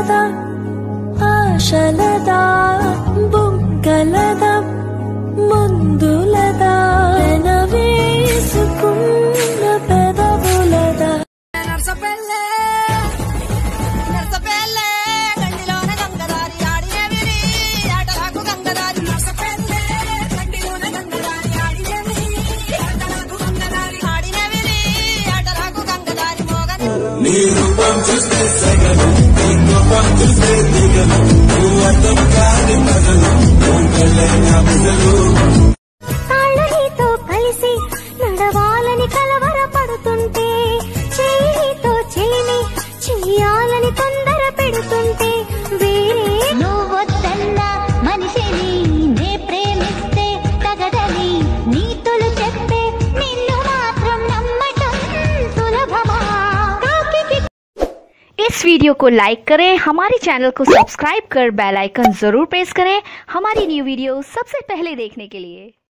కలదా ఆశలదా బుగ్గలదా ముందులదా వేసుకున్న పెదవులదా నర్సపెల్లే నర్సపెల్లే గండిలోన గంగదారి ఆడినవిరి ఆటలాకు గంగదారి నర్సపెల్లే గండిలోన గంగదారి ఆడినవిరి ఆటలాకు గంగదారి ఆడినవిరి ఆటలాకు గంగదారి మోగ తాళ్ళనితో కలిసి నడవాలని కలవరపడుతుంటే చేయితో చెలిమి చెయ్యాలని తొందర పెడుతుంటే వేరే నువ్వొద్దన్న మనిషిని నే ప్రేమిస్తే తగదని నీతులు చెప్పే నిన్ను మాత్రం నమ్మటం సులభమా కాకికి इस वीडियो को लाइक करें हमारे चैनल को सब्सक्राइब कर बेल आइकन जरूर प्रेस करें हमारी न्यू वीडियो सबसे पहले देखने के लिए